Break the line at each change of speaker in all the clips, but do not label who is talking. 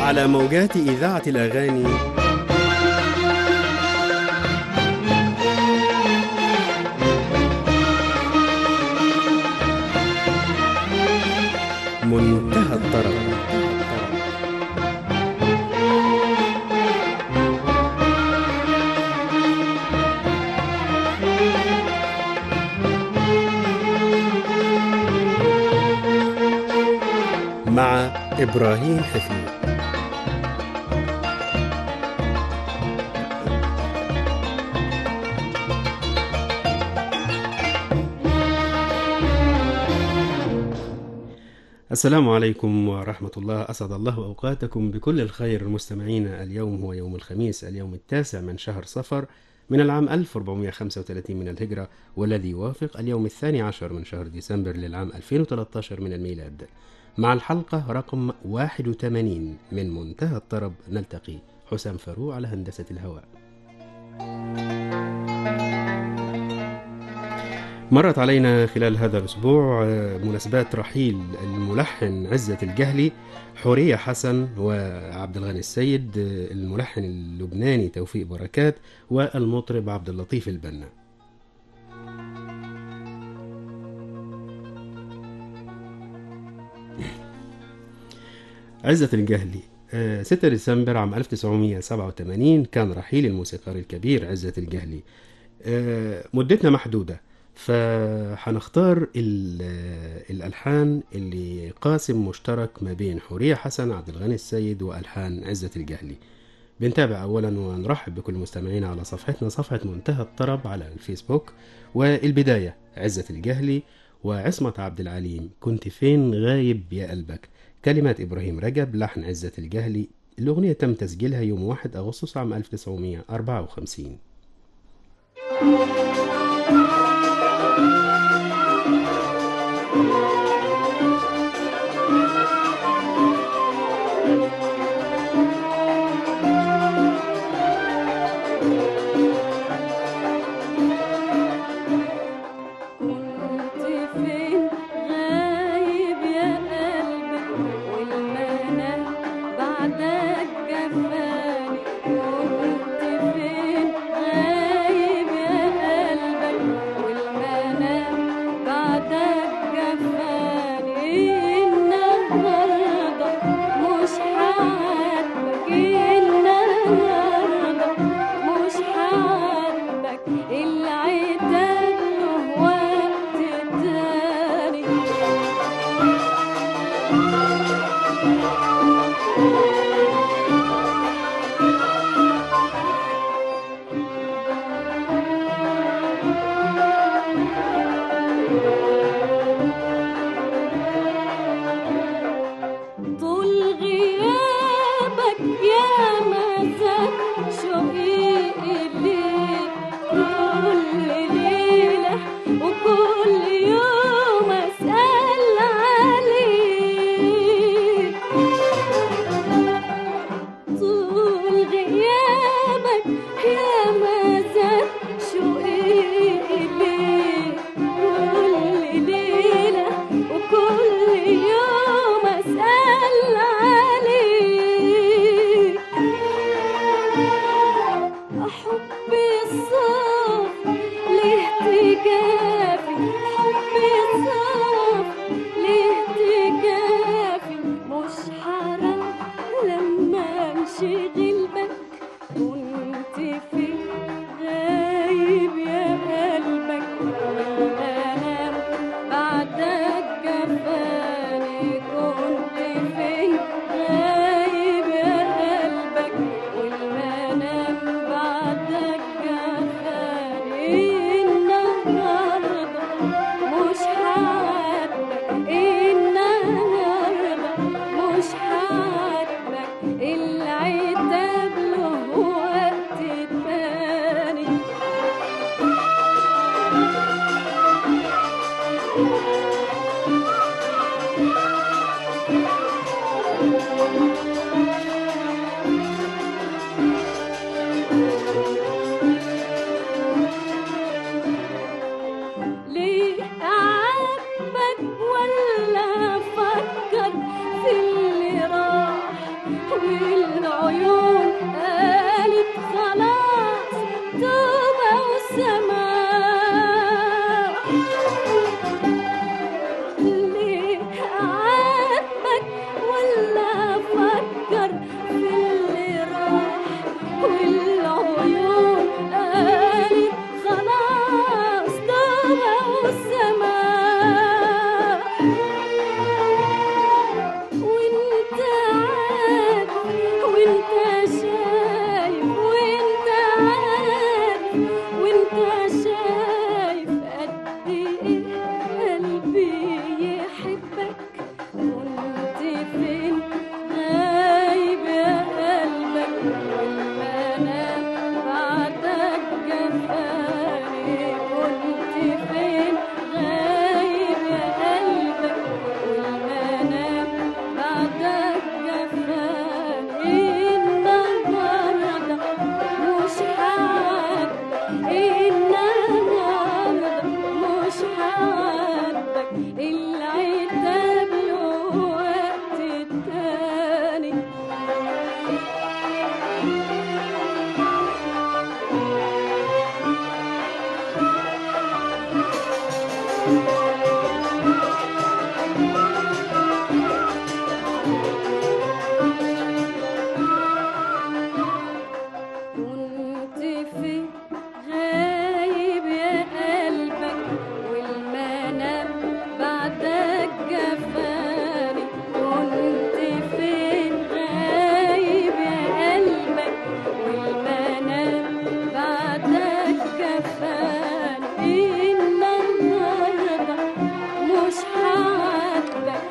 على موجات إذاعة الأغاني منتهى الطرب مع إبراهيم حفيظ السلام عليكم ورحمة الله أسعد الله أوقاتكم بكل الخير مستمعين اليوم هو يوم الخميس اليوم التاسع من شهر صفر من العام 1435 من الهجرة والذي يوافق اليوم الثاني عشر من شهر ديسمبر للعام 2013 من الميلاد مع الحلقة رقم 81 من منتهى الطرب نلتقي حسام فاروق على هندسة الهواء مرت علينا خلال هذا الأسبوع مناسبات رحيل الملحن عزة الجهلي حورية حسن وعبد الغني السيد الملحن اللبناني توفيق بركات والمطرب عبد اللطيف البنا عزة الجهلي 6 ديسمبر عام 1987 كان رحيل الموسيقار الكبير عزة الجهلي مدتنا محدودة فهنختار الألحان اللي قاسم مشترك ما بين حورية حسن عبد الغني السيد وألحان عزة الجهلي بنتابع أولا ونرحب بكل مستمعينا على صفحتنا صفحة منتهى الطرب على الفيسبوك والبداية عزة الجهلي وعصمة عبد العليم كنت فين غايب يا قلبك كلمات إبراهيم رجب لحن عزة الجهلي الأغنية تم تسجيلها يوم 1 أغسطس عام 1954
كنت فين غايب يا قلبي والمنام بعدك جفاني كنت فين غايب يا قلبي والمنام بعدك جفاني النهارده مش هعاتبك النهارده مش هعاتبك العتاب له وقت تاني طول غيابك يا مزاج شوقي إليك كل ليلة وكل يوم أسأل عليك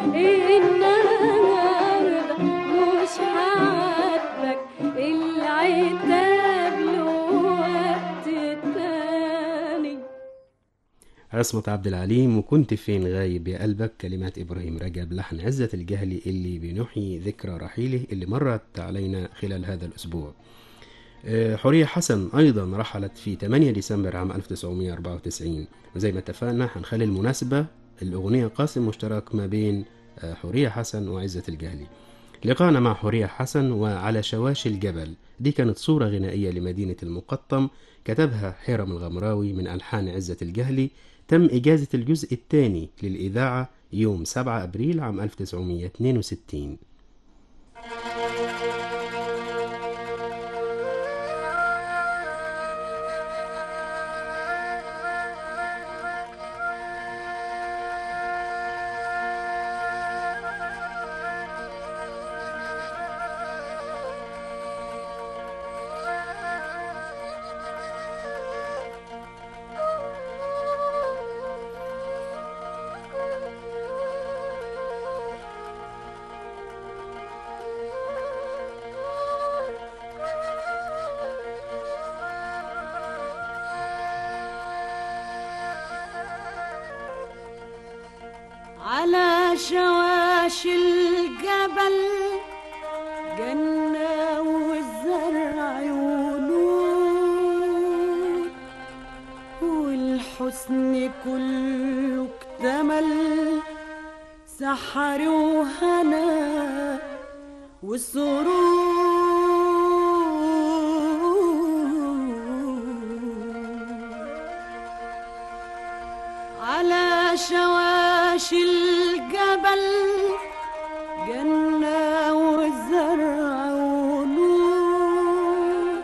النهارده مش عاتبك العتاب له وقت تاني
عصمت عبد العليم وكنت فين غايب يا قلبك كلمات إبراهيم رجب لحن عزة الجهلي اللي بنحيي ذكرى رحيله اللي مرت علينا خلال هذا الأسبوع آه، حورية حسن أيضا رحلت في 8 ديسمبر عام 1994 وزي ما اتفقنا هنخلي المناسبة الأغنية قاسم مشترك ما بين آه، حورية حسن وعزة الجهلي لقاءنا مع حورية حسن وعلى شواشي الجبل دي كانت صورة غنائية لمدينة المقطم كتبها حرم الغمراوي من ألحان عزة الجهلي تم إجازة الجزء الثاني للإذاعة يوم 7 أبريل عام 1962
على شواش الجبل جنة والزرع ونور والحسن كله اكتمل سحر وهنا وسرور على شواش الجبل جنة والزرع ونور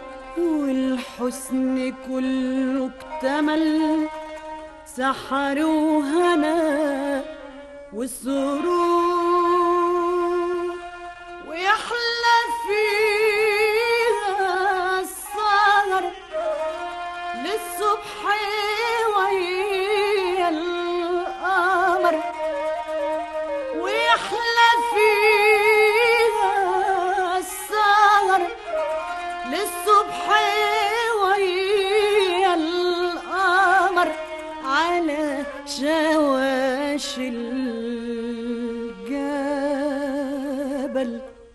والحسن كله اكتمل سحر وهنا والسرور ويحلى فيها السهر للصبح ويا القمر ويحلى فيها السهر للصبح ويا القمر على شواش الجبل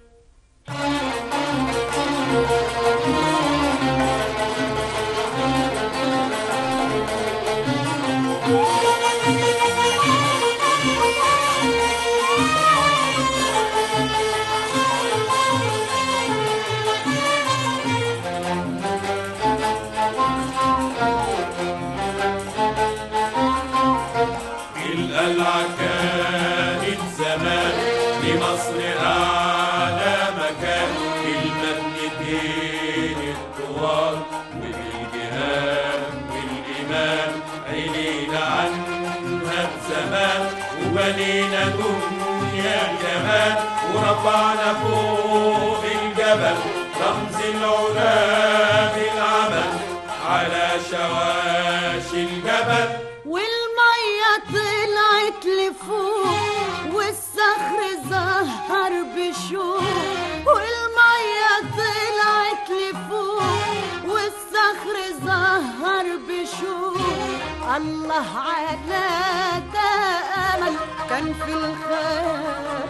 القلعة كانت زمان لمصر أعلى مكان بالمبنتين الطوال وبالجهاد والإيمان علينا عنها بزمان وبنينا دنيا كمان ورفعنا فوق الجبل رمز العلا بالعمل على شواش الجبل
والمية طلعت لفوق والصخر ظهر بشوق والمية طلعت لفوق والصخر ظهر بشوق الله على ده أمل كان في الخيال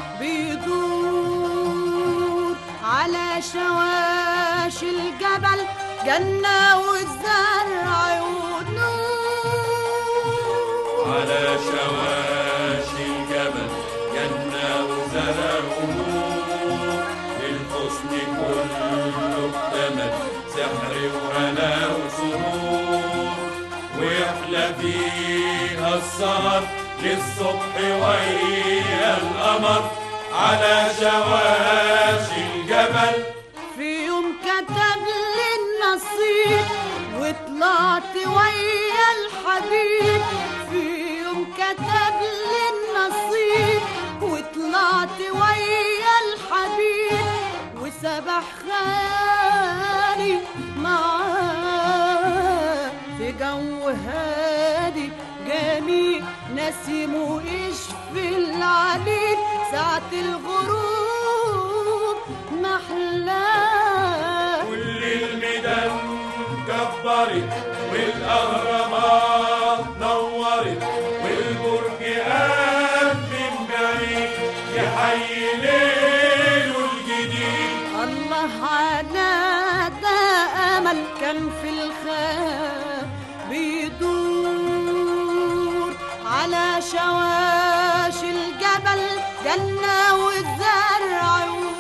بيدور على شواش الجبل جنة والزرع ونور
على شواش الجبل جنة وزرع ونور للحسن كله اكتمل سحر وهنا وسرور ويحلى فيها السهر للصبح ويا القمر على شواش الجبل
في يوم كتب لي النصيب وطلعت ويا الحبيب في يوم كتب لي النصيب وطلعت ويا الحبيب وسبح خالي معاه في جو هادي جميل نسيم وإشفى في العليل ساعة الغروب محلاه
كل الميدان كبرت والاهرامات نورت والبرج قام من بعيد يحيي ليله الجديد
الله على ده امل كان في الخير بيدور على شواش الجبل جنة والزرع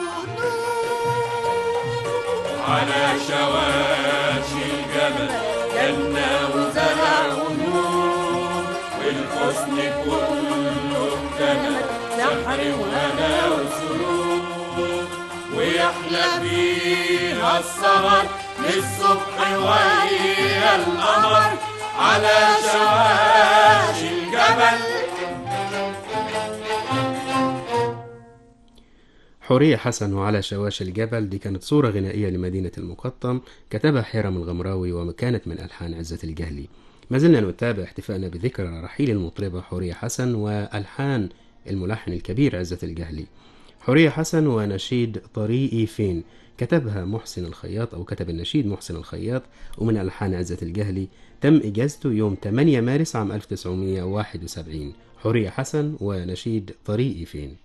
ونور
على شواشي الجبل جنة وزرع ونور والحسن كله اكتمل سحر وهنا وسرور ويحلى فيها السهر للصبح ويا القمر على شواشي الجبل
حورية حسن وعلى شواش الجبل دي كانت صورة غنائية لمدينة المقطم كتبها حرم الغمراوي وكانت من ألحان عزة الجهلي ما زلنا نتابع احتفائنا بذكرى رحيل المطربة حورية حسن وألحان الملحن الكبير عزة الجهلي حورية حسن ونشيد طريقي فين كتبها محسن الخياط أو كتب النشيد محسن الخياط ومن ألحان عزة الجهلي تم إجازته يوم 8 مارس عام 1971 حورية حسن ونشيد طريقي فين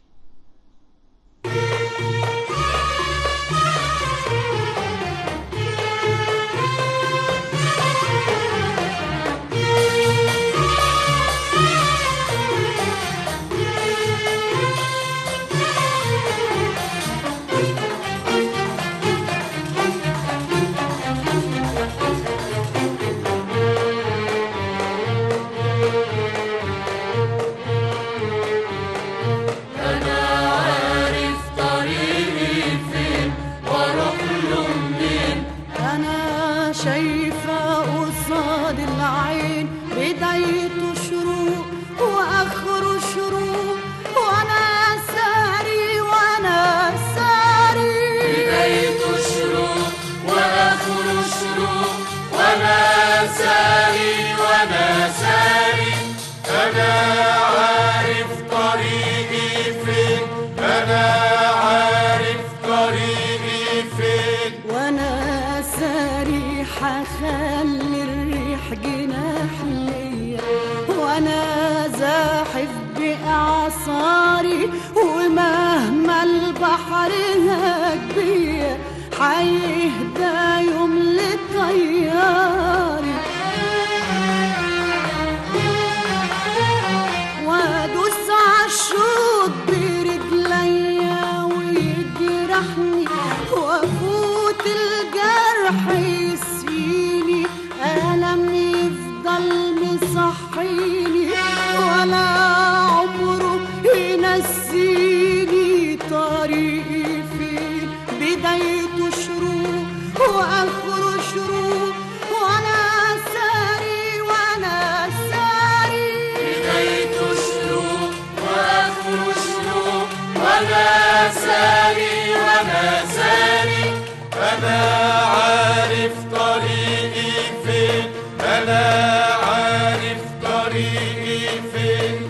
أنا شايفة قصاد العين بدايته شروق وآخره شروق وأنا ساري وأنا ساري
بدايته شروق وآخره شروق وأنا ساري وأنا ساري أنا عارف طريقي فين أنا عارف طريقي فين
وأنا ساري حخلي الريح جناح ليا وأنا زاحف بإعصاري ومهما البحر هاج بيا حيهدى يوم لطياري وادوس عالشوط برجليا ويجرحني وافوت الجرح يسيني الم يفضل مصحيني ولا عمره ينسيني طريقي فين بدايته شروق واخره شروق وانا ساري وانا ساري
بدايته شروق وآخره شروق وأنا ساري وأنا ساري أنا عارف طريقي فين أنا عارف طريقي فين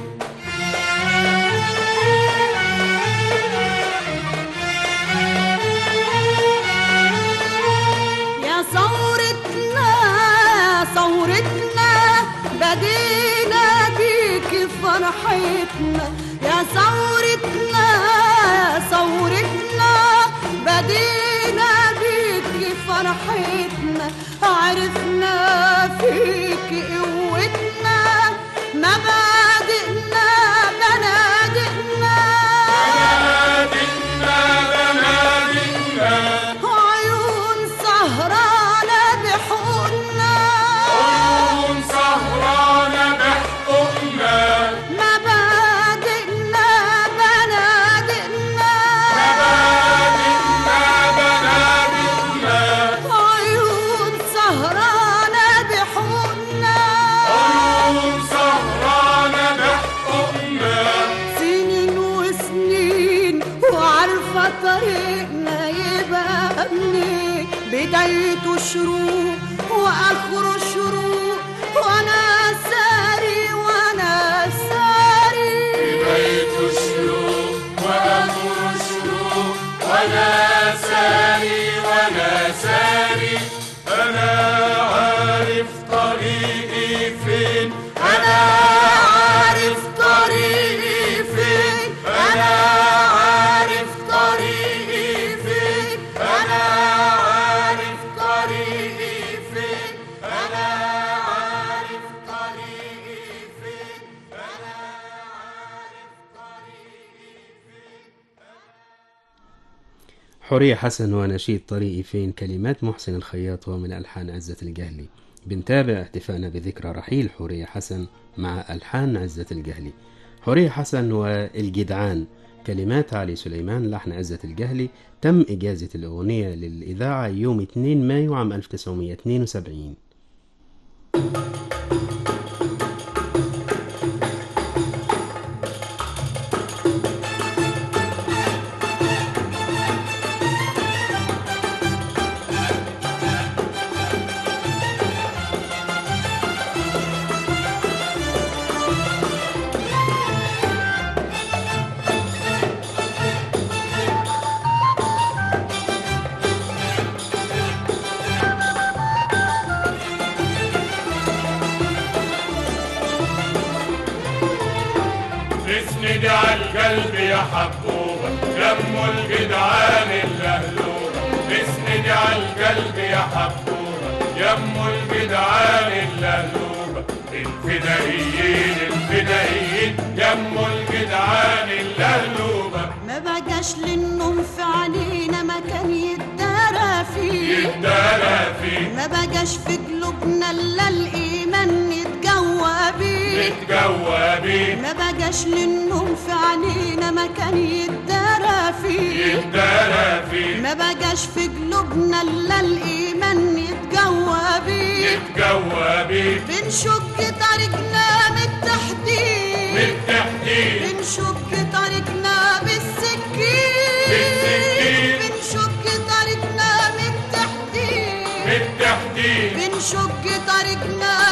يا ثورتنا يا ثورتنا بدينا بيك فرحتنا يا ثورتنا يا ثورتنا بدينا بيك فرحتنا عرفنا فيك قوتنا مبادئنا بنادقنا
بنادقنا بنادقنا
عيون سهرانة بحقنا
عيون سهرانة بحقنا
مبادئنا بنادقنا
مبادئنا بنادقنا
عيون سهرانة بحقنا
عيون سهرانة بحقنا
سنين وسنين وعارفة طريقنا يبقى منين بدايته شروق وآخره شروق وأنا ساري وأنا ساري
وانا ساري وانا ساري انا عارف طريقي فين
انا عارف طريقي فين
انا عارف طريقي فين انا عارف طريقي فين انا عارف طريقي فين انا عارف طريقي
حورية حسن ونشيد طريقي فين كلمات محسن الخياط ومن ألحان عزة الجهلي بنتابع احتفالنا بذكرى رحيل حورية حسن مع ألحان عزة الجهلي حورية حسن والجدعان كلمات علي سليمان لحن عزة الجهلي تم إجازة الأغنية للإذاعة يوم 2 مايو عام 1972
اسند على القلب يا حبوبة دم الجدعان اللهلوبة اسند على القلب يا حبوبة يم الجدعان اللهلوبة الفدائيين الفدائيين يم الجدعان اللهلوبة
ما بقاش للنوم في عينينا مكان يتدارى فيه
يتدارى فيه
ما بقاش في قلوبنا الا الايمان نتجوى بيه
نتجوى بيه
ما بقاش للنوم في عينينا مكان يتدارى فيه
يتدارى فيه
ما بقاش في قلوبنا الا الايمان نتجوى بيه
نتجوى بيه
بنشق طريقنا من التحديد
بالتحديد
بنشق طريقنا بالسكين
بالسكين.
بنشق طريقنا من التحديد
بالتحديد
بنشق طريقنا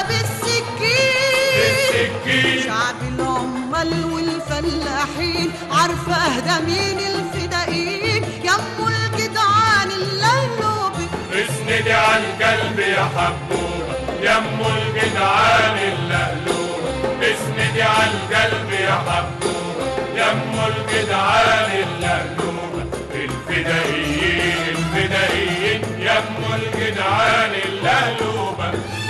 بالسكين
بالسكين
شعب العمال والفلاحين عارفة اهدى مين الفدائيين يمو الجدعان اللهلوبي
اسند على القلب يا حبوبة يم الجدعان اللهلوبة اسند على القلب يا حبوبة يم الجدعان اللهلوبة الفدائيين الفدائيين يم الجدعان اللهلوبة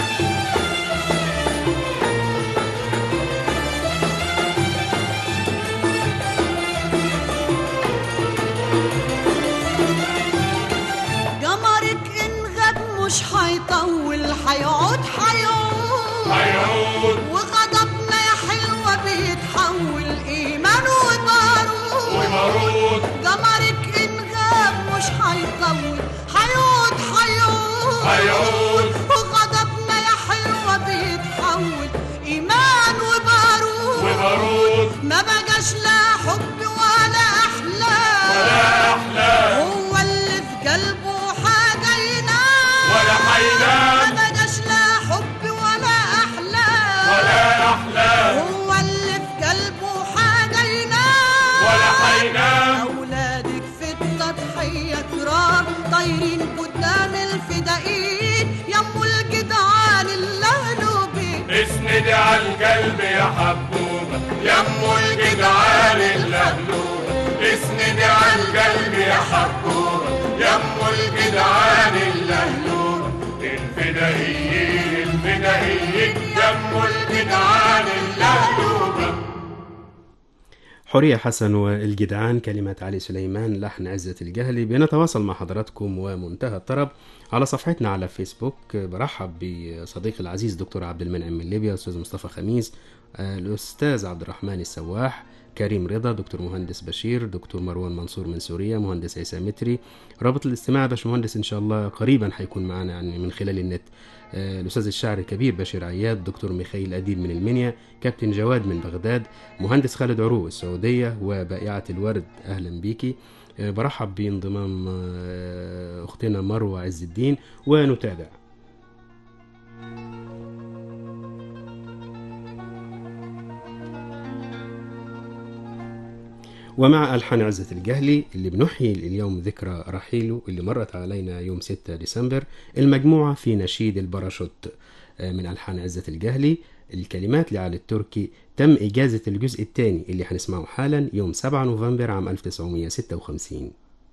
قمرك ان غاب مش هيطول هيقعد هيقعد
هيعود
وغضبنا يا حلوة بيتحول إيمان وبارود
ومرود
قمرك إن غاب مش هيطول هيعود هيعود
هيعود
وغضبنا يا حلوة بيتحول إيمان وبارود
ومرود
ما بقاش لا حب ولا أحلام
ولا أحلام
هو اللي في قلبه حاجة ينام
ولا حينام
ما بقاش لا حب ولا أحلام
ولا أحلام
هو اللي في قلبه حاجة ينام
ولا حينام
أولادك في التضحية كرام طايرين قدام الفدائيين يمو الجدعان اللهلوبي
اسند على القلب يا حبوبة يم الجدعان اللهلوبة اسند على القلب يا حبوبة يم الجدعان اللهلوبة الفدائيين الفدائيين يم الجدعان اللهلوبة
حورية حسن والجدعان كلمات علي سليمان لحن عزة الجهلي بنتواصل مع حضراتكم ومنتهى الطرب على صفحتنا على فيسبوك برحب بصديقي العزيز دكتور عبد المنعم من ليبيا أستاذ مصطفى خميس آه، الأستاذ عبد الرحمن السواح كريم رضا دكتور مهندس بشير دكتور مروان منصور من سوريا مهندس عيسى متري رابط الاستماع باشمهندس ان شاء الله قريبا هيكون معنا يعني من خلال النت آه، الاستاذ الشاعر الكبير بشير عياد دكتور ميخائيل اديب من المنيا كابتن جواد من بغداد مهندس خالد عروق السعوديه وبائعه الورد اهلا بيكي آه، برحب بانضمام آه، اختنا مروه عز الدين ونتابع ومع ألحان عزة الجهلي اللي بنحيي اليوم ذكرى رحيله اللي مرت علينا يوم 6 ديسمبر المجموعة في نشيد الباراشوت آه، من ألحان عزة الجهلي الكلمات لعلي التركي تم إجازة الجزء الثاني اللي هنسمعه حالا يوم 7 نوفمبر عام 1956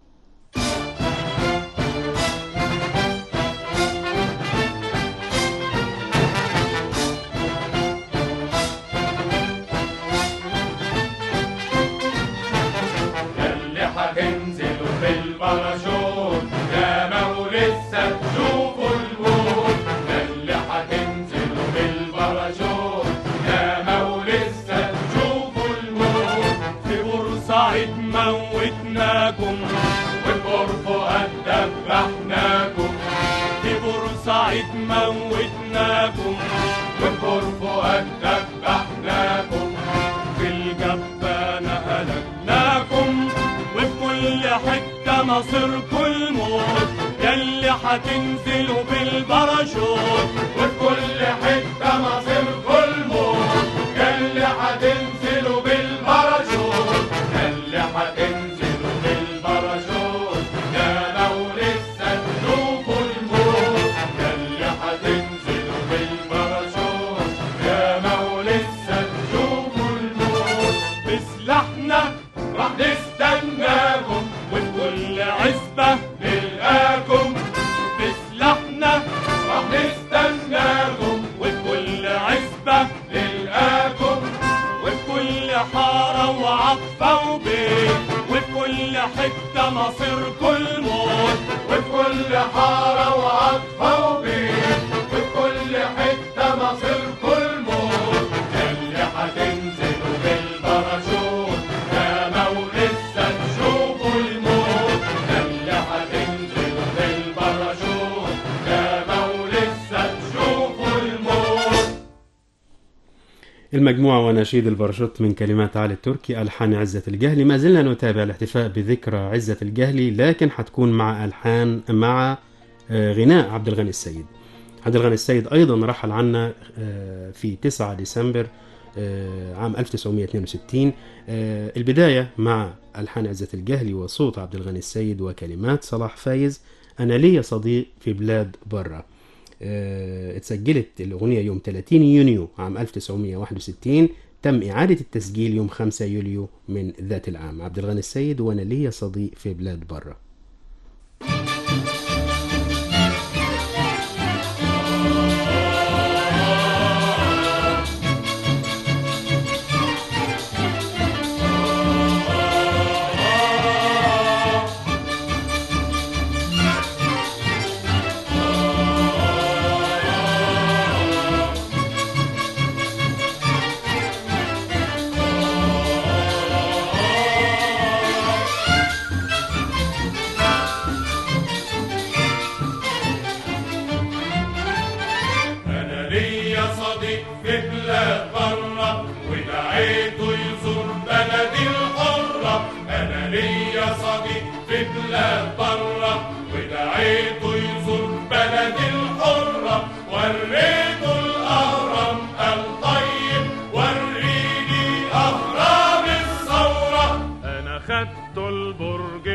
ياللي هتنزلوا في الباراشوت يا ما ولسه تشوفوا الموت ياللي هتنزلوا في الباراشوت يا ما ولسه تشوفوا الموت في بورسعيد موتناكم وبورفؤاد دبحناكم في بورسعيد موتناكم وبورفؤاد دبحناكم في الجبانة هلكناكم وفي كل حتة مصيركم الموت ياللي هتنزلوا بالباراشوت وفي كل حتة مصيركم الموت ياللي هتنزلوا بالباراشوت ياللي هتنزلوا بالباراشوت يا لو لسه تشوفوا الموت ياللي هتنزلوا بالباراشوت يا لو لسه تشوفوا الموت بسلاحنا راح نستناكم وفي كل عزبة نلقاكم بسلاحنا راح نستناكم وفي كل عزبة نلقاكم وفي كل حارة وعطفة وبيت وفي كل حتة مصيركم الموت وفي كل حارة وعطفة وبيت وفي كل حتة مصيركم الموت ياللي هتنزلوا بالباراشوت يا ما ولسه تشوفوا الموت ياللي هتنزلوا بالباراشوت يا ما ولسه تشوفوا الموت
المجموعة ونشيد الباراشوت من كلمات علي التركي ألحان عزة الجهلي ما زلنا نتابع الاحتفاء بذكرى عزة الجهلي لكن حتكون مع ألحان مع آه، غناء عبد الغني السيد عبد الغني السيد أيضا رحل عنا آه، في 9 ديسمبر آه، عام 1962 آه، البداية مع ألحان عزة الجهلي وصوت عبد الغني السيد وكلمات صلاح فايز أنا ليا صديق في بلاد برا آه، اتسجلت الأغنية يوم 30 يونيو عام 1961 تم إعادة التسجيل يوم 5 يوليو من ذات العام عبد الغني السيد وأنا ليا صديق في بلاد برا
أنا ليا صديق في بلاد برا ودعيته يزور بلدي الحرة أنا ليا صديق في بلاد برا ودعيته يزور بلدي الحرة وريته الأهرام الطيب وريني أهرام الثورة أنا خدت البرج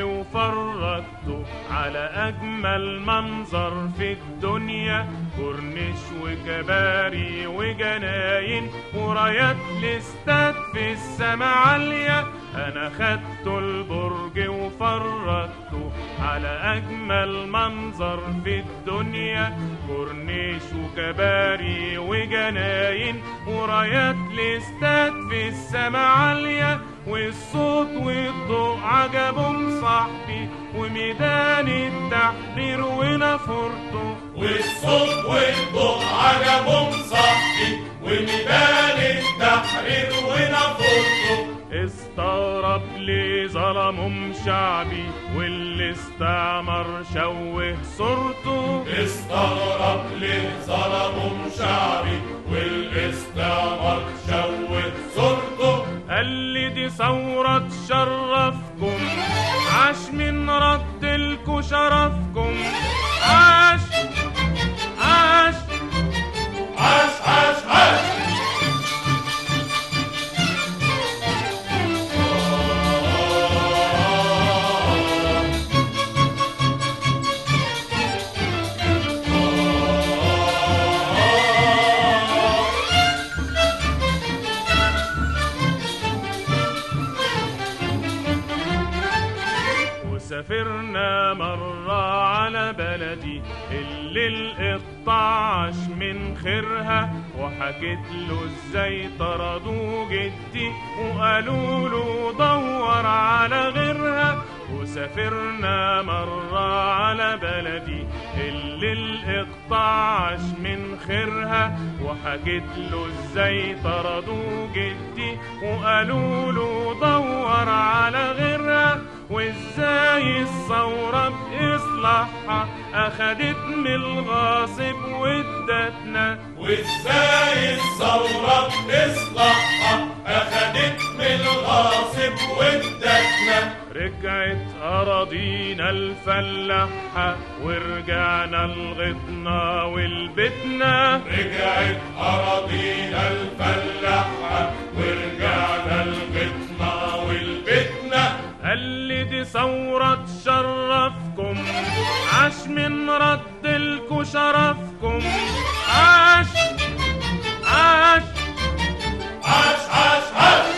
وفرجته على أجمل منظر في الدنيا كورنيش وكباري وجناين ورايات الاستاد في السما عالية أنا خدت البرج وفرجته على أجمل منظر في الدنيا كورنيش وكباري وجناين ورايات الاستاد في السما عالية والصوت والضوء عجبهم صاحبي وميدان التحرير ونافورته والصوت والضوء عجبهم صاحبي وميدان التحرير ونافورته استغرب ليه ظلمهم شعبي واللي استعمر شوه صورته استغرب ليه ظلمهم شعبي والاستعمار شوه صورته قال لي دي ثورة تشرفكم عاش من رد لكم شرفكم عاش عاش عاش عاش عاش
وسافرنا مرة على بلدي اللي القطاع عاش من خيرها وحكيت له ازاي طردوا جدي وقالوا له دور على غيرها وسافرنا مرة على بلدي اللي القطاع عاش من خيرها وحكيت له ازاي طردوا جدي وقالوا له دور على غيرها وازاي الثورة بإصلاحها أخدت من الغاصب وادتنا
وازاي الثورة بإصلاحها أخدت من الغاصب وادتنا
رجعت أراضينا الفلاحة ورجعنا لغيطنا ولبيتنا
رجعت أراضينا الفلاحة ورجعنا لبيتنا ولبيتنا
قال لي دي ثورة تشرفكم عاش من ردلكوا شرفكم عاش عاش
عاش عاش عاش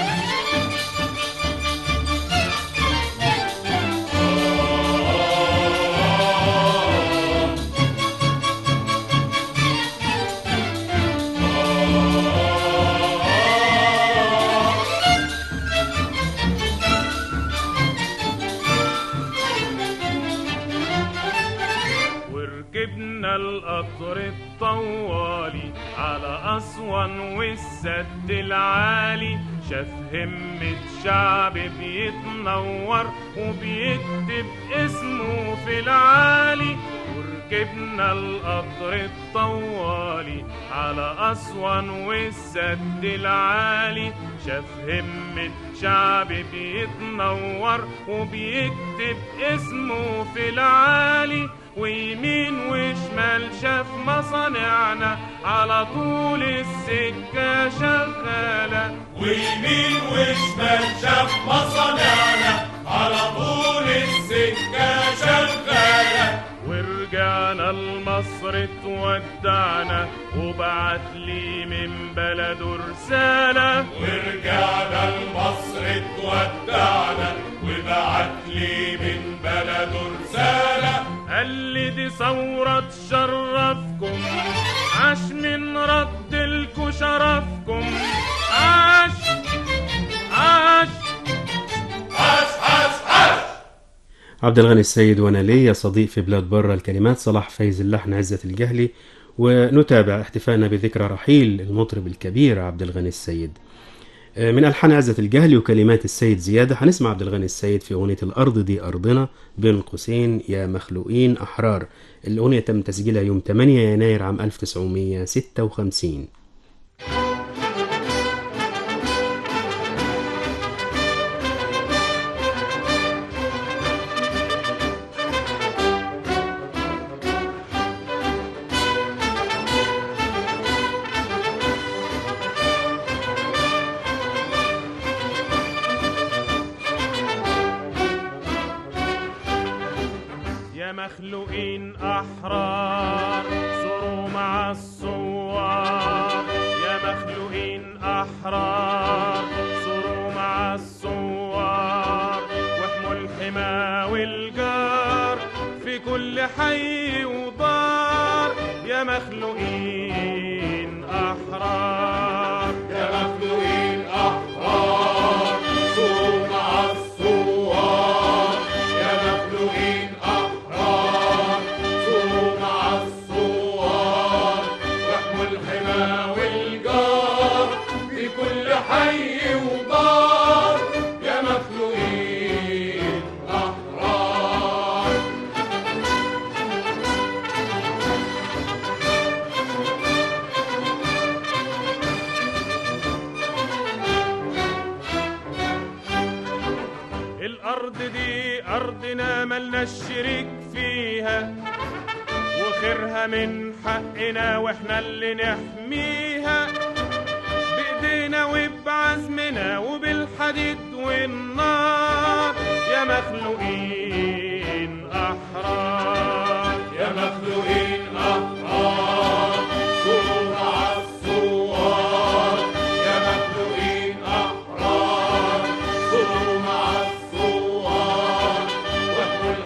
وركبنا القطر الطوالي على أسوان والسد العالي شاف همة شعب بيتنور وبيكتب اسمه في العالي وركبنا القطر الطوالي على أسوان والسد العالي شاف همة شعب بيتنور وبيكتب اسمه في العالي ويمين وشمال شاف مصانعنا على طول السكة شغالة
ويمين وشمال شاف مصانعنا على طول السكة شغالة
ورجعنا لمصر تودعنا وبعت لي من بلده رسالة
ورجعنا لمصر تودعنا وبعت لي من بلده رسالة
قال لي دي ثورة تشرفكم عاش من ردلكوا شرفكم عاش عاش
عاش عاش عاش
عبد الغني السيد وانا ليا صديق في بلاد برا الكلمات صلاح فايز اللحن عزة الجهلي ونتابع احتفالنا بذكرى رحيل المطرب الكبير عبد الغني السيد آه، من ألحان عزة الجهلي وكلمات السيد زيادة هنسمع عبد الغني السيد في أغنية الأرض دي أرضنا بين قوسين يا مخلوقين أحرار الأغنية تم تسجيلها يوم 8 يناير عام 1956
يا مخلوقين أحرار صوروا مع الصوار يا مخلوقين أحرار صوروا مع الصوار واحموا الحمى والجار في كل حي ودار يا مخلوقين أحرار
يا مخلوقين أحرار صوم مع الثوار يا مخلوقين أحرار صوم مع الثوار واحموا الحمى والجار في كل حي ودار يا مخلوقين أحرار
الأرض دي أرضنا ملناش شريك فيها وخيرها من حقنا واحنا اللي نحميها بإيدينا وبعزمنا وبالحديد والنار يا مخلوقين أحرار
يا مخلوقين أحرار صوم مع الثوار يا مخلوقين أحرار صوم مع الثوار واحموا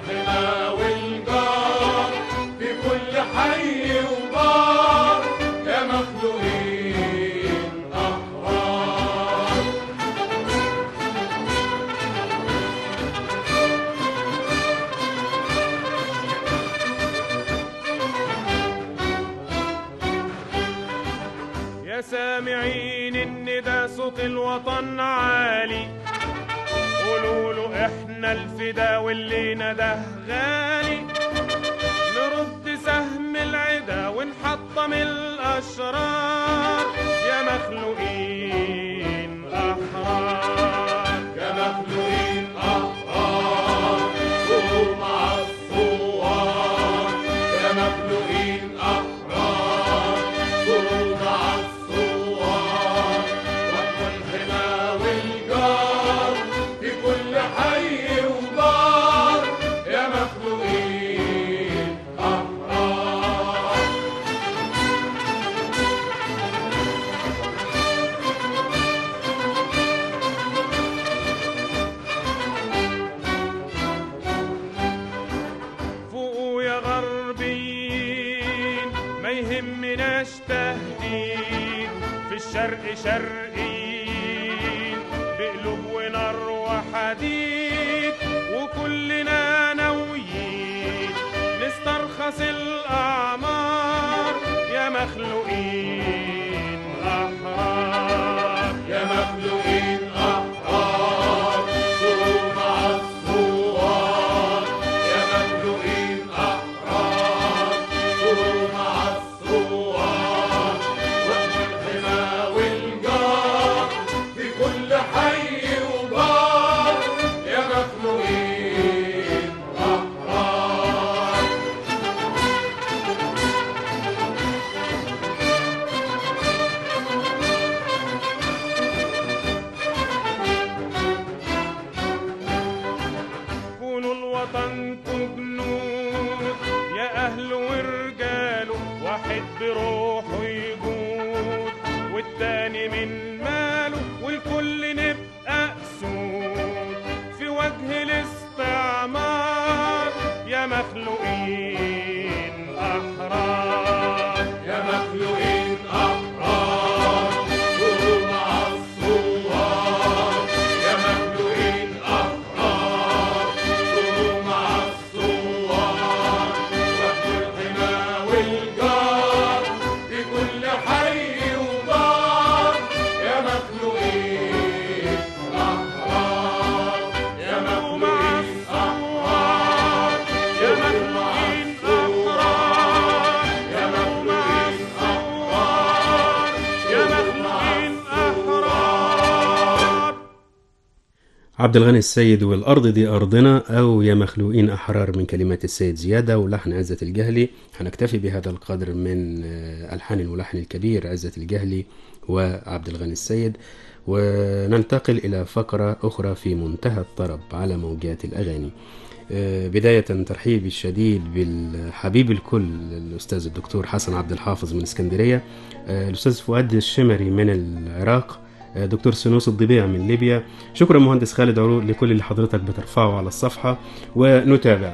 سامعين ان ده صوت الوطن عالي قولوا له احنا الفدا واللي نده غالي نرد سهم العدا ونحطم الاشرار يا مخلوقين احرار
يا مخلوقين أحرار قوموا مع الثوار يا مخلوقين أحرار قوموا مع الثوار وحموا الحمى والجار في كل حي ودار يا مخلوقين أحرار
فوقوا يا غربيين ما يهمناش تهديد في الشرق شرقيين بقلوب ونار وحديد وكلنا ناويين نسترخص الأعمار يا مخلوقين أحرار
يا مخلوقين أحرار قوموا مع الثوار يا مخلوقين أحرار قوموا مع الثوار واحموا الحمى والجار في كل حي ودار يا مخلوقين أحرار
كونوا الوطن جنود يا أهل ورجاله واحد بروحه يجود والتاني من ماله والكل نبقى أسود في وجه الاستعمار يا مخلوقين أحرار
يا مخلوقين أحرار قوموا مع الثوار يا مخلوقين أحرار قوموا مع الثوار واحموا الحمى والجار في كل حي ودار يا مخلوقين أحرار يا مخلوقين أحرار
يا مخلوقين أحرار
يا مخلوقين أحرار
يا مخلوقين أحرار
عبد الغني السيد والأرض دي أرضنا أو يا مخلوقين أحرار من كلمات السيد زيادة ولحن عزة الجهلي هنكتفي بهذا القدر من آه، ألحان الملحن الكبير عزة الجهلي وعبد الغني السيد وننتقل إلى فقرة أخرى في منتهى الطرب على موجات الأغاني آه، بداية ترحيبي الشديد بالحبيب الكل الأستاذ الدكتور حسن عبد الحافظ من اسكندرية آه، الأستاذ فؤاد الشمري من العراق آه، دكتور سنوس الضبيع من ليبيا شكرا مهندس خالد عروق لكل اللي حضرتك بترفعه على الصفحة ونتابع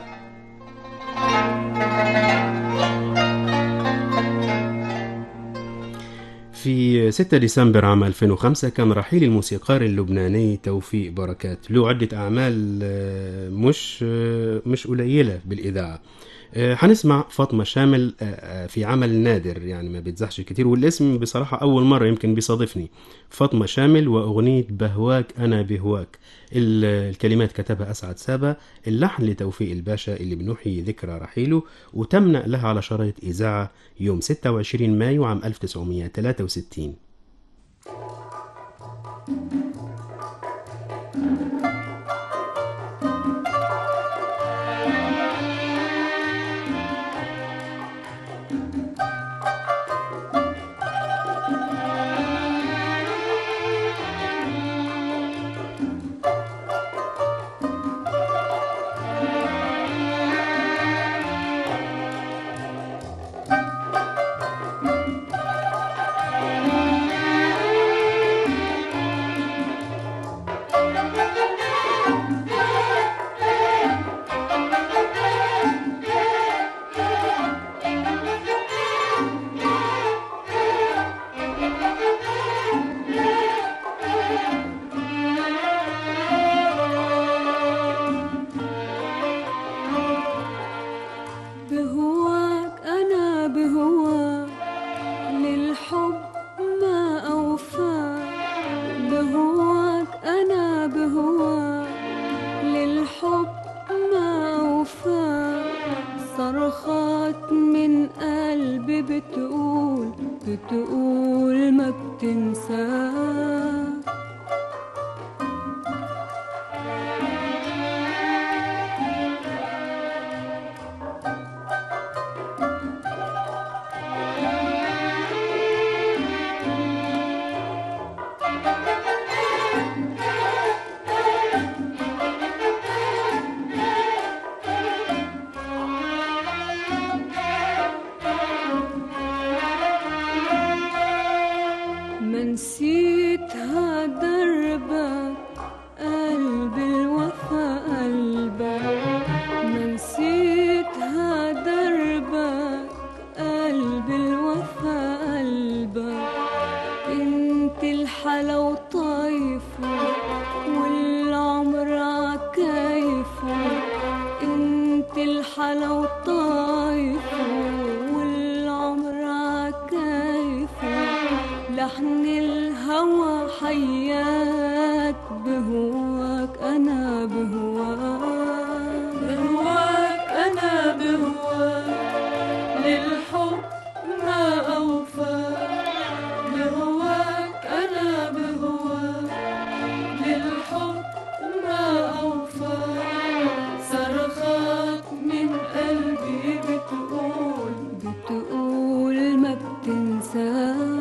في 6 ديسمبر عام 2005 كان رحيل الموسيقار اللبناني توفيق بركات له عدة أعمال آه، مش آه، مش قليلة بالإذاعة آه، هنسمع فاطمة شامل آه، آه، في عمل نادر يعني ما بيتزحش كتير والاسم بصراحة أول مرة يمكن بيصادفني فاطمة شامل وأغنية بهواك أنا بهواك ال- الكلمات كتبها أسعد سابا اللحن لتوفيق الباشا اللي بنحيي ذكرى رحيله وتم نقلها على شرايط إذاعة يوم 26 مايو عام 1963
يا
صرخات من قلبي بتقول بتقول ما بتنساه ما نسيتها دربك قلبي الوفا قلبك ما نسيتها دربك قلبي الوفا قلبك انت الحلا وطايفه والعمر عكايفه انت الحلا وطايفه والعمر عكايفه لحن الهوى حياك بهواك انا بهواك بهواك انا بهواك للحب ما اوفاك بهواك انا بهواك للحب ما اوفاك صرخات من قلبي بتقول بتقول ما بتنساك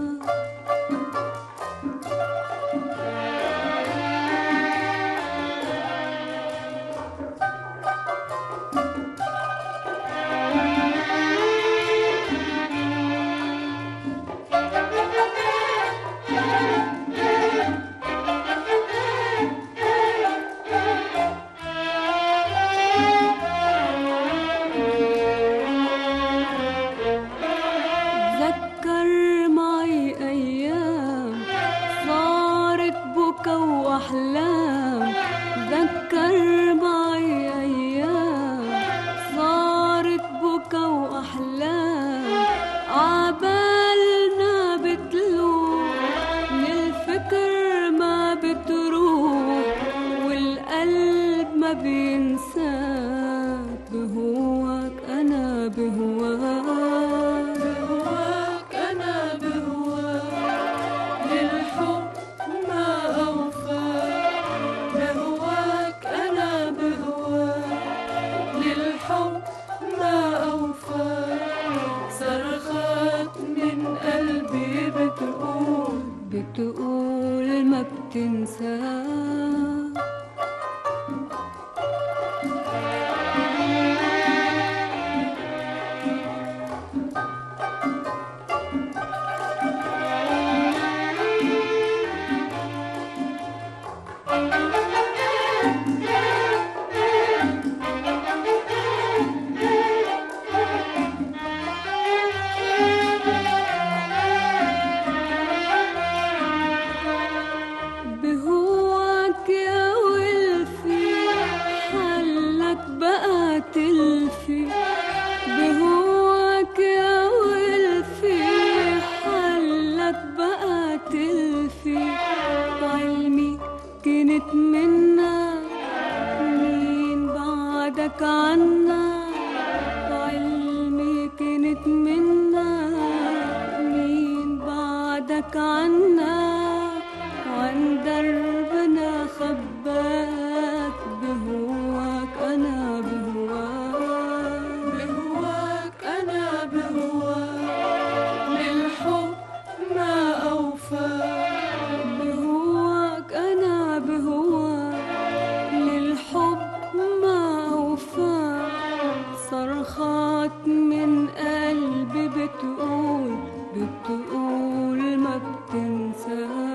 ذكر معي أيام صارت بكا وأحلام ذكر معي أيام صارت بكا وأحلام عبالنا بتلوح للفكر ما بتروح والقلب ما بينساك بهواك أنا بهواك بهواك أنا بهواك للحب ما أوفاك بهواك أنا بهواك للحب ما أوفاك صرخات من قلبي بتقول بتقول ما بتنساك بهواك يا ولفي حلك بقى تلفي بهواك يا ولفي حلك بقى تلفي علمي كنت منا مين بعدك عنا علمي كنت منا مين بعدك عنا عن دربنا خباك بهواك أنا بهواك بهواك أنا بهواك للحب ما أوفاك بهواك أنا بهواك للحب ما أوفاك صرخات من قلبي بتقول بتقول ما بتنساك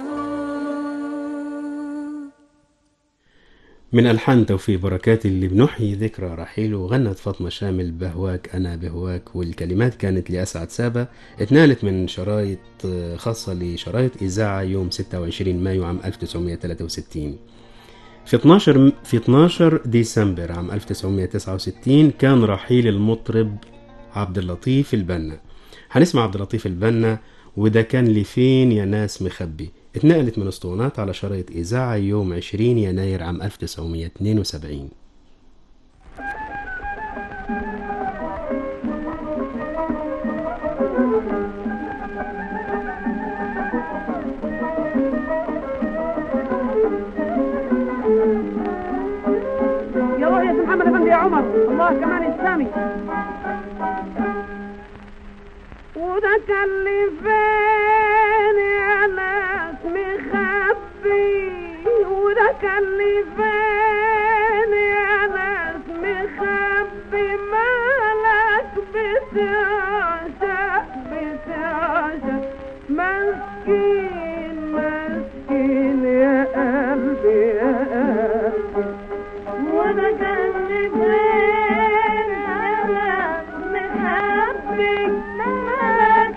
من ألحان توفيق بركات اللي بنحيي ذكرى رحيله وغنت فاطمة شامل بهواك أنا بهواك والكلمات كانت لأسعد سابا اتنقلت من شرايط آه، خاصة لشرايط إذاعة يوم 26 مايو عام 1963 في 12 في 12 ديسمبر عام 1969 كان رحيل المطرب عبد اللطيف البنا هنسمع عبد اللطيف البنا وده كان لفين يا ناس مخبي اتنقلت من اسطوانات على شرايط إذاعة يوم 20 يناير عام 1972
محمد افندي يا عمر الله كمان السامي
وده كلفان يا ناس مخبي وده كلفان يا ناس مخبي مالك بتعشق بتعشق مسكين مسكين يا قلبي يا قلبي وده كلفان يا مخبي مالك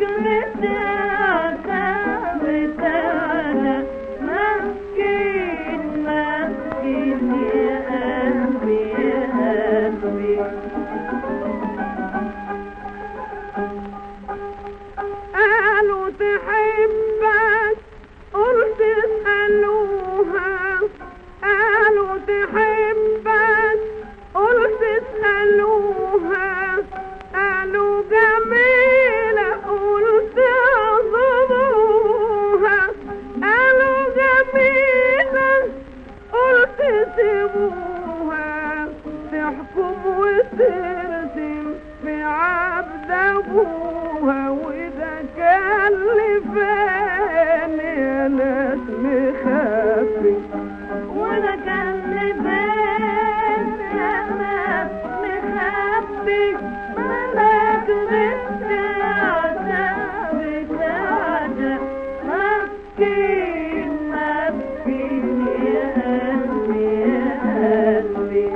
بتعشق بتعشق مسكين مسكين يا قلبي يا قلبي قالوا تحبك قلت اسألوها قالوا تحبك قلت اسألوها قالوا جميلة قلت اعذروها قالوا جميلة قلت سيبوها تحكم وترسم في عبد ابوها وده كلفان يا ناس مخفي وده كلفان يا ناس مخفي ملاك بتعشى بتعشى مسكين مسكين يا قلبي يا قلبي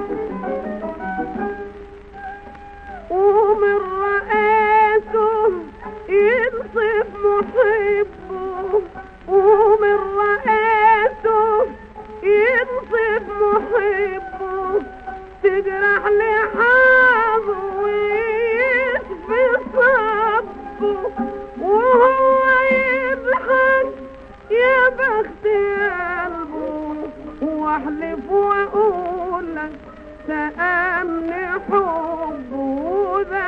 ومن رآته ينصف محبه ومن رآته ينصف محبه تجرح لحاظه ويشفي صبه وهو يضحك يا بخت قلبه واحلف واقول لك سأمني حبه ده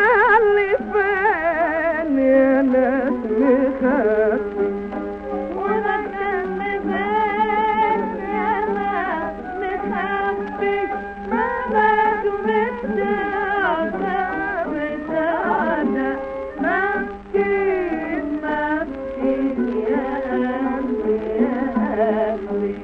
كلفان يا ناس مخفي وده كلفان يا ناس مخفي مالك بتعشى بتعشى مسكين مسكين يا قلبي يا قلبي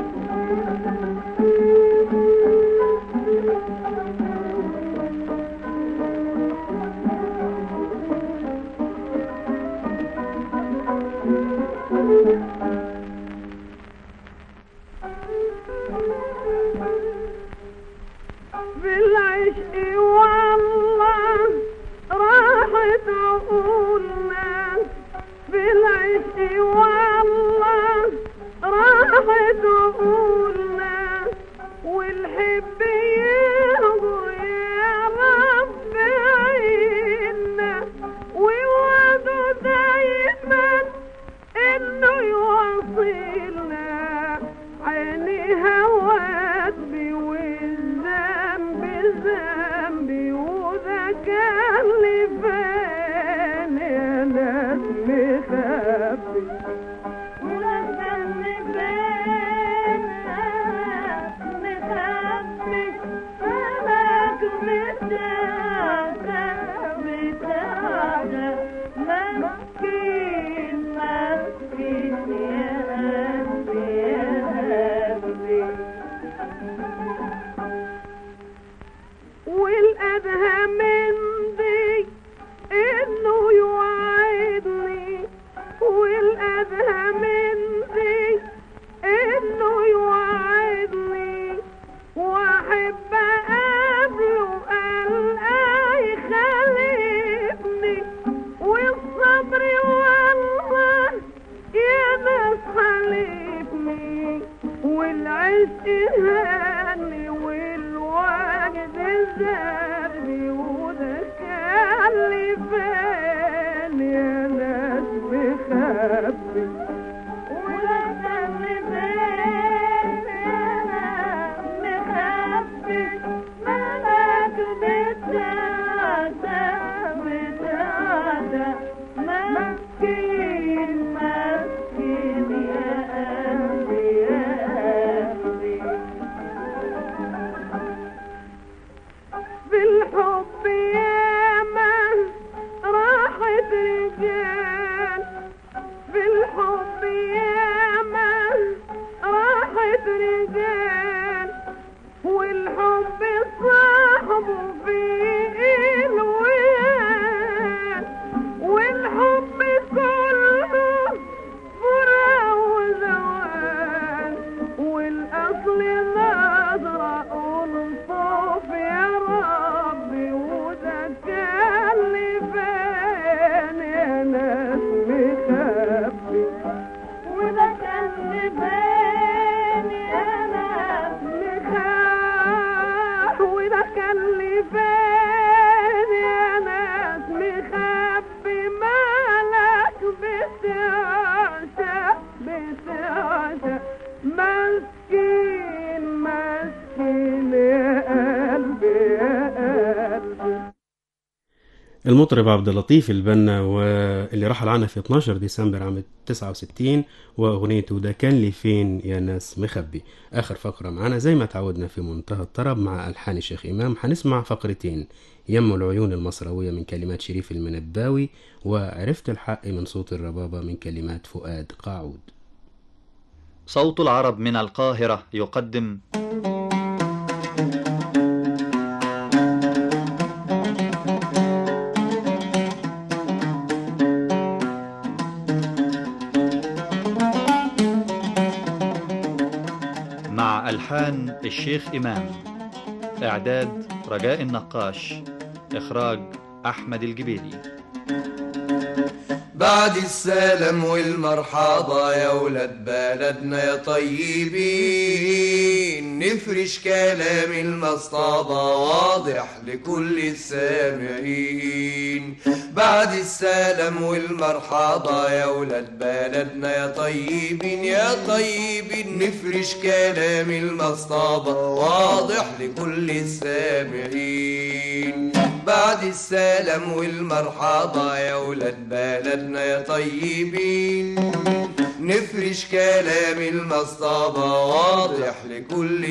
بالعشق والله راحت عقولنا بالعشق والله راحت عقولنا والحب يهجر يا رب عينا ووعده دايما انه يوصلنا عيني هوات بي والذنب ذنبي وده كلفان يا ناس مخبي وده كلفان مخبي مالك متعشى متعشى مسكين مسكين يا قلبي يا قلبي والأدهى من دي إنه يوعدني والأدهى من دي إنه يوعدني وأحب أقابله ألقاه يخالفني والصبر والله يا ناس حلفني والعشق هاني والوجد زادني وده كان لي فين يا ناس مخبي مالك بتعشى بتعشى مسكين مسكين يا قلبي يا قلبي
المطرب عبد اللطيف البنا واللي رحل عنا في 12 ديسمبر عام 69 واغنيته ده كان لي فين يا ناس مخبي اخر فقره معانا زي ما تعودنا في منتهى الطرب مع الحان الشيخ امام هنسمع فقرتين يم العيون المصرويه من كلمات شريف المنباوي وعرفت الحق من صوت الربابه من كلمات فؤاد قاعود
صوت العرب من القاهرة يقدم مع ألحان الشيخ إمام إعداد رجاء النقاش إخراج أحمد الجبيلي
بعد السلام والمرحبا يا ولاد بلدنا يا طيبين نفرش كلام المصطبة واضح لكل السامعين بعد السلام والمرحبا يا ولاد بلدنا يا طيبين يا طيبين نفرش كلام المصطبة واضح لكل السامعين بعد السلام والمرحبا يا ولاد بلدنا يا طيبين نفرش كلام المصطبة واضح لكل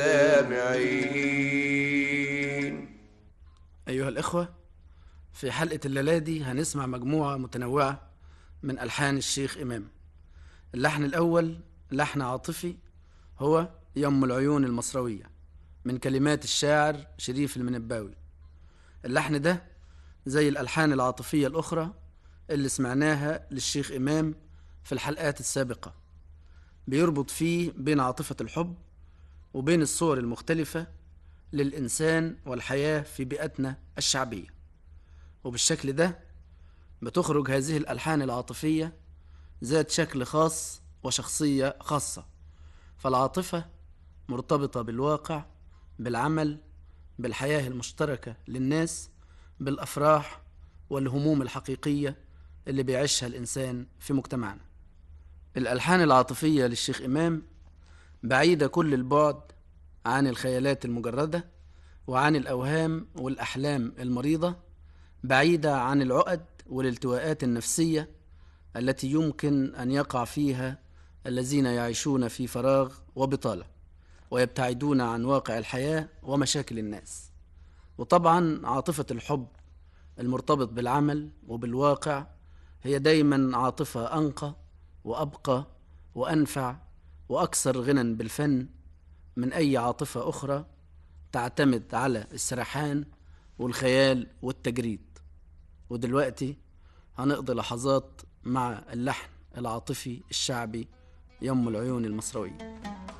السامعين
أيها الإخوة في حلقة الليلة دي هنسمع مجموعة متنوعة من ألحان الشيخ إمام اللحن الأول لحن عاطفي هو يم العيون المصروية من كلمات الشاعر شريف المنباوي اللحن ده زي الألحان العاطفية الأخرى اللي سمعناها للشيخ إمام في الحلقات السابقة بيربط فيه بين عاطفة الحب وبين الصور المختلفة للإنسان والحياة في بيئتنا الشعبية وبالشكل ده بتخرج هذه الألحان العاطفية ذات شكل خاص وشخصية خاصة فالعاطفة مرتبطة بالواقع بالعمل بالحياة المشتركة للناس بالأفراح والهموم الحقيقية اللي بيعيشها الإنسان في مجتمعنا الألحان العاطفية للشيخ إمام بعيدة كل البعد عن الخيالات المجردة وعن الأوهام والأحلام المريضة بعيدة عن العقد والالتواءات النفسية التي يمكن أن يقع فيها الذين يعيشون في فراغ وبطالة ويبتعدون عن واقع الحياة ومشاكل الناس وطبعا عاطفة الحب المرتبط بالعمل وبالواقع هي دايما عاطفة أنقى وأبقى وأنفع وأكثر غنى بالفن من أي عاطفة أخرى تعتمد على السرحان والخيال والتجريد ودلوقتي هنقضي لحظات مع اللحن العاطفي الشعبي يم العيون المصروية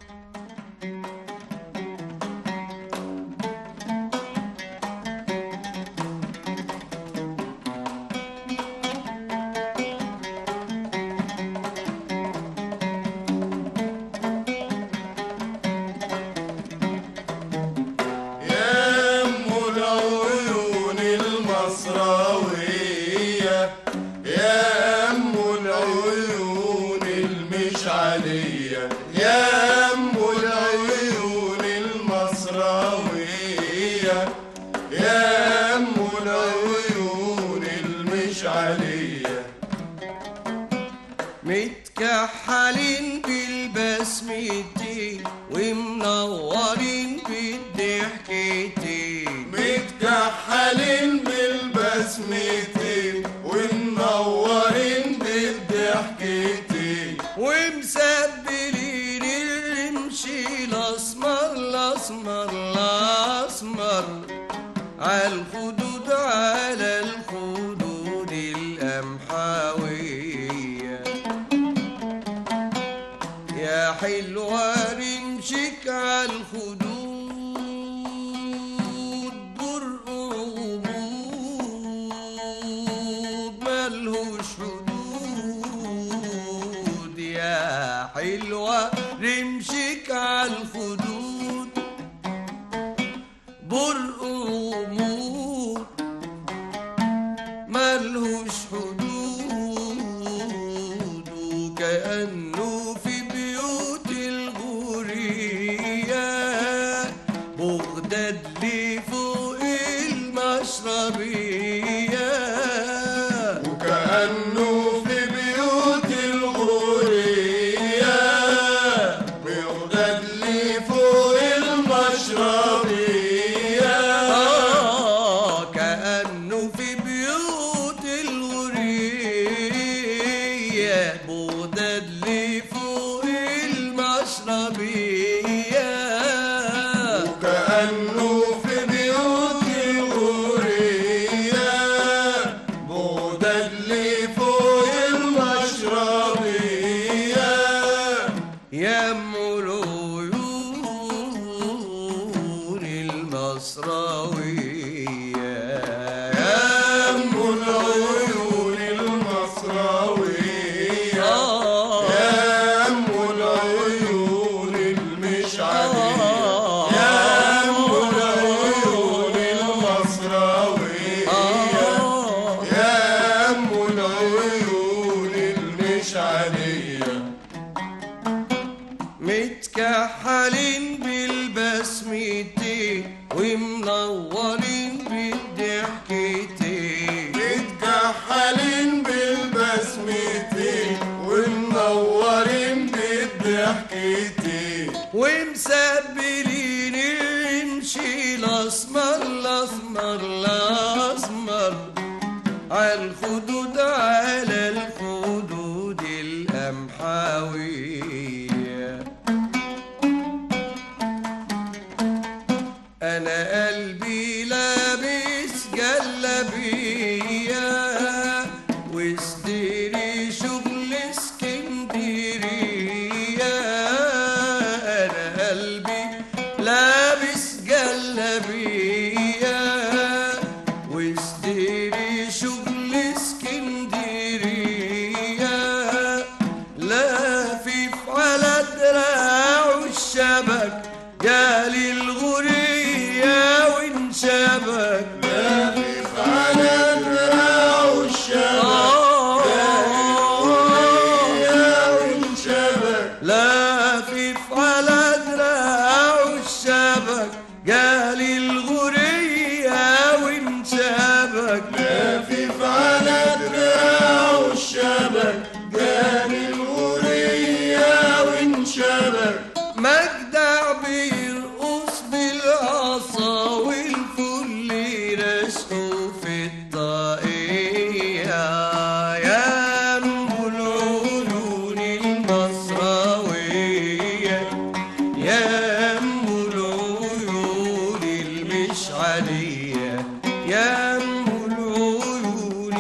يا أم العيون المصراوية يا أم العيون المشعلية يا أم العيون المصراوية يا أم العيون المشعلية
متكحلين بالبسمتين ومنورين بالضحكتين
متكحلين بالبسمتين ومنورين بالضحكتين
ومسبلين الرمش الاسمر الاسمر الاسمر عالخدود على الخدود القمحاوية يا حلوة رمشك عالخدود برق غموض ملهوش حدود يا حلوة رمشك عالخدود برق غموض ملهوش حدود وكأنه في بيوت الغورية بغداد لي فوق المشربية
وكأنه في بيوت الغورية بغداد لي فوق المشربية
آه كأنه في بيوت الغورية بغداد لي فوق المشربية
وكأنه في بيوت الغورية بغداد لي فوق المشربية
يا ام العيون المصراوية يا ام
العيون المصراوية
آه
يا أم العيون المشعرية يا أم العيون المصراوية
آه
يا أم العيون المشعرية
متكحلين بالبسمتين ومنورين بالضحكتين
متكحلين بالبسمتين ومنورين بالضحكتين
ومسبلين الرمش الاسمر الاسمر الاسمر عالخدود على الخدود القمحاوية انا قلبي لابس جلابية وصدري شغل اسكندرية انا قلبي لابس جلابية وصدري شغل اسكندرية لافف على دراعه الشبك جالي الغرية وانشبك
لافف على دراعه الشبك يا وانشبك
لافف على دراعه الشبك جالي الغرية وانشبك
لافف على دراعه الشبك جاني الغورية وانشبك
مجدع بيرقص بالعصا والفل رشقه في الطاقية يا أم العيون المصراوية يا أم العيون المشعرية يا أم العيون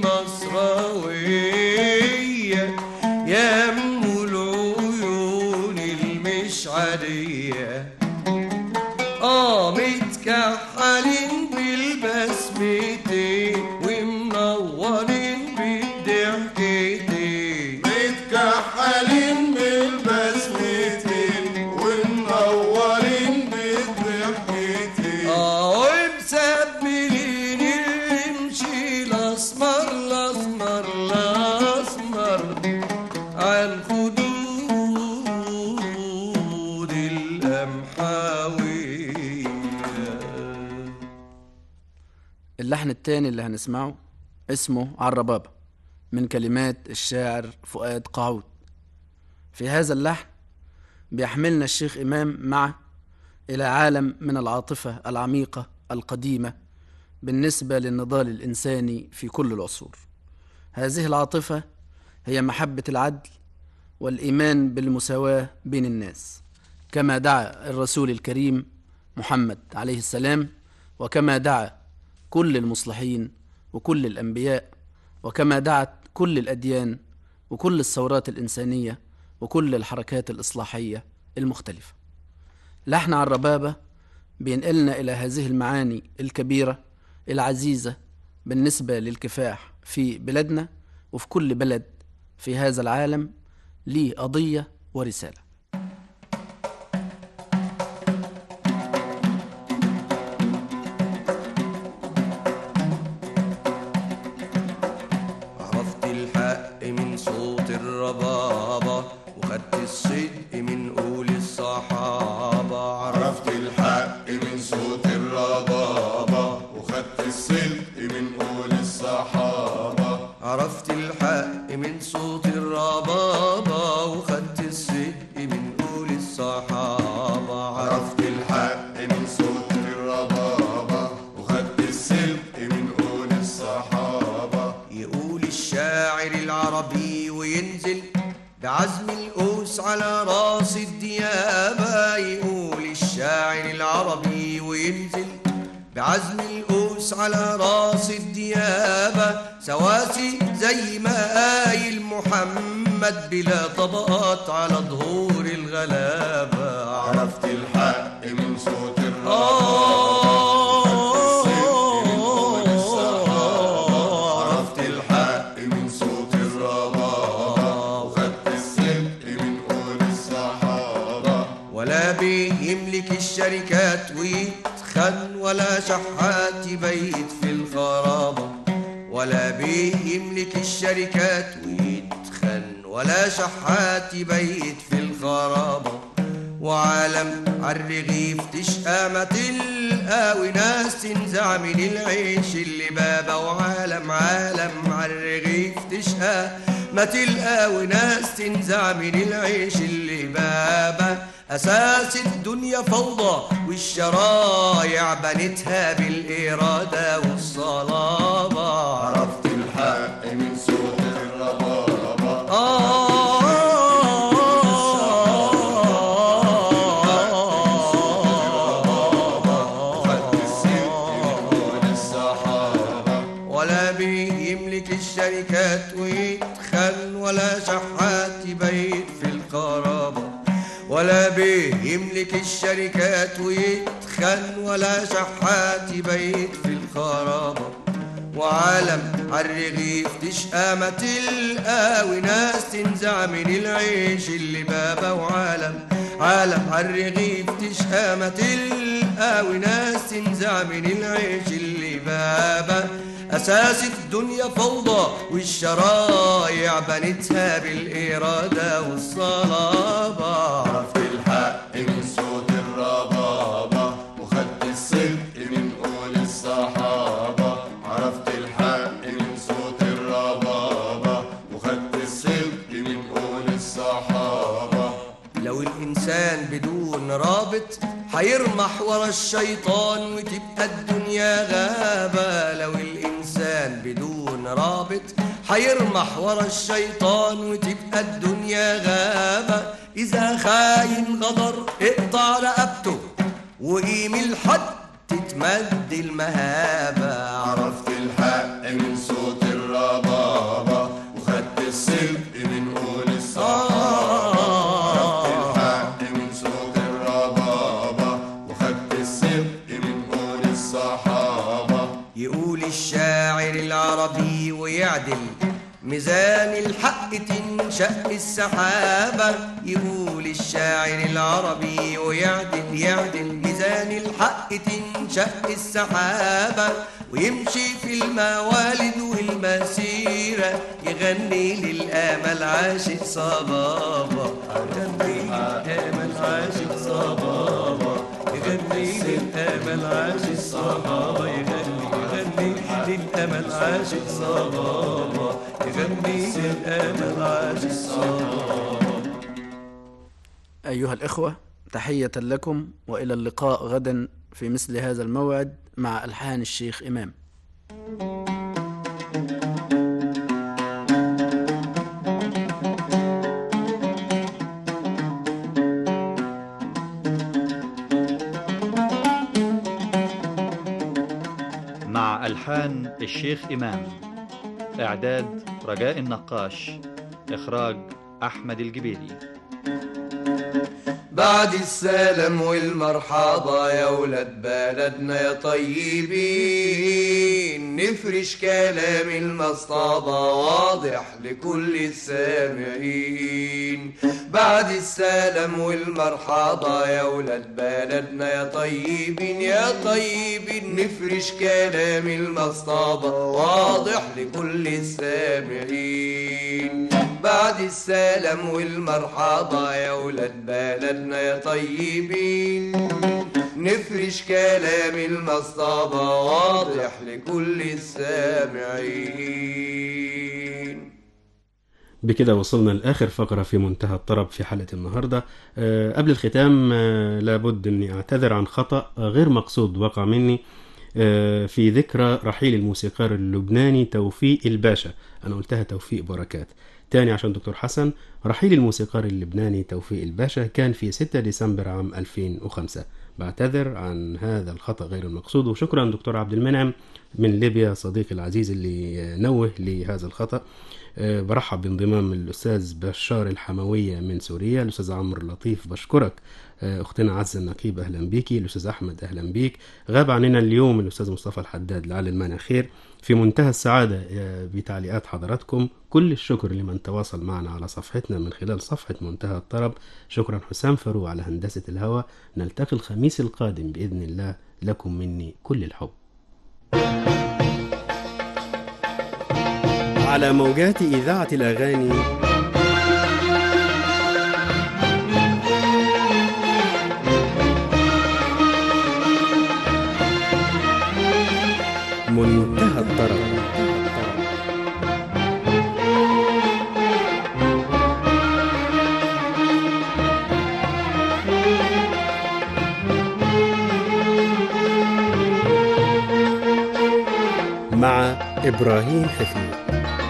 المصراوية يا أم العيون المشعرية آه متكحلين بالبسمتين ومنورين بالضحكتين
متكحلين بالبسمتين ومنورين بالضحكتين
آه ومسبلين الرمش الأسمر الأسمر الأسمر عالخدود القمحاوية
اللحن التاني اللي هنسمعه اسمه عالربابة من كلمات الشاعر فؤاد قعود في هذا اللحن بيحملنا الشيخ إمام معه إلى عالم من العاطفة العميقة القديمة بالنسبة للنضال الإنساني في كل العصور هذه العاطفة هي محبة العدل والإيمان بالمساواة بين الناس كما دعا الرسول الكريم محمد عليه السلام وكما دعا كل المصلحين وكل الأنبياء وكما دعت كل الأديان وكل الثورات الإنسانية وكل الحركات الإصلاحية المختلفة لحن على الربابة بينقلنا إلى هذه المعاني الكبيرة العزيزة بالنسبة للكفاح في بلادنا وفي كل بلد في هذا العالم ليه قضية ورسالة
الحق من صوت الربابة وخدت الصدق من قول الصحابة
عرفت الحق من صوت الربابة وخدت الصدق من قول الصحابة
عرفت الحق من صوت الربابة وخدت الصدق من قول الصحابة
يقول الشاعر العربي وينزل بعزم القوس على راس الديابة يقول الشاعر العربي وينزل بعزم القوس على راس الديابة سواسي زي ما قايل محمد بلا طبقات على ظهور الغلابة
عرفت الحق من صوت الربابة عرفت الحق من صوت الربابة وخدت الصدق من قول الصحابة
ولا بيملك الشركات ويتخن ولا شحات يبيت في الخرابة ولا بيملك الشركات ويتخن ولا شحات يبيت في الخرابة وعالم عالرغيف تشقى ما تلقى وناس تنزع من العيش اللي بابا وعالم عالم عالرغيف تشقى ما تلقى وناس تنزع من العيش اللي بابا أساس الدنيا فوضى والشرايع بنتها بالإرادة والصلابة
عرفت الحق من صوت الربابة وخدت الصدق من قول الصحابة
ولا بيملك الشركات ويتخن ولا شحات يبيت في القرابة ولا بيملك الشركات ويتخن ولا شحات يبيت في الخرابة وعالم عالرغيف تشقى ما تلقى وناس تنزع من العيش اللي بابا وعالم عالم عالرغيف تشقى ما تلقى وناس تنزع من العيش اللي بابا أساس الدنيا فوضى والشرايع بنتها بالإرادة والصلابة
عرفت الحق من صوت الربابة وخدت الصدق من قول الصحابة عرفت الحق من صوت الربابة وخدت الصدق من قول الصحابة
لو الإنسان بدون رابط هيرمح ورا الشيطان وتبقى الدنيا غابة لو الإنسان بدون رابط هيرمح ورا الشيطان وتبقى الدنيا غابة إذا خاين غدر اقطع رقبته وقيم الحد تتمد المهابة
عرفت الحق من صوت الربابة وخدت الصدق من قول الصحابة عرفت الحق من صوت الربابة وخدت الصدق من قول الصحابة
يقول الشاعر العربي ويعدل ميزان الحق تنشق السحابة يقول الشاعر العربي ويعدل يعدل ميزان الحق تنشق السحابة ويمشي في الموالد والمسيرة يغني للآمل عاشق صبابة يغني للآمل عاشق صبابة يغني للآمل عاشق صبابة يغني يغني للأمل عاشق صبابة يغني للأمل عاشق صبابة
أيها الإخوة تحية لكم وإلى اللقاء غدا في مثل هذا الموعد مع ألحان الشيخ إمام
مع ألحان الشيخ إمام إعداد رجاء النقاش إخراج أحمد الجبيلي
بعد السلام والمرحبا يا ولاد بلدنا يا طيبين نفرش كلام المصطبة واضح لكل السامعين بعد السلام والمرحبا يا ولاد بلدنا يا طيبين يا طيبين نفرش كلام المصطبة واضح لكل السامعين بعد السلام والمرحبا يا ولاد بلدنا يا طيبين نفرش كلام المصطبة واضح لكل السامعين
بكده وصلنا لآخر فقرة في منتهى الطرب في حلقة النهاردة أه قبل الختام أه لابد أني أعتذر عن خطأ غير مقصود وقع مني أه في ذكرى رحيل الموسيقار اللبناني توفيق الباشا أنا قلتها توفيق بركات تاني عشان دكتور حسن رحيل الموسيقار اللبناني توفيق الباشا كان في 6 ديسمبر عام 2005 بعتذر عن هذا الخطأ غير المقصود وشكرا دكتور عبد المنعم من ليبيا صديقي العزيز اللي نوه لهذا الخطأ أه برحب بانضمام الأستاذ بشار الحموية من سوريا الأستاذ عمرو لطيف بشكرك أه أختنا عزة النقيب أهلا بيكي الأستاذ أحمد أهلا بيك غاب عننا اليوم الأستاذ مصطفى الحداد لعل المانع خير في منتهى السعادة أه بتعليقات حضراتكم كل الشكر لمن تواصل معنا على صفحتنا من خلال صفحة منتهى الطرب شكرا حسام فاروق على هندسة الهواء نلتقي الخميس القادم بإذن الله لكم مني كل الحب على موجات إذاعة الأغاني منتهى الطرب مع إبراهيم حفيظ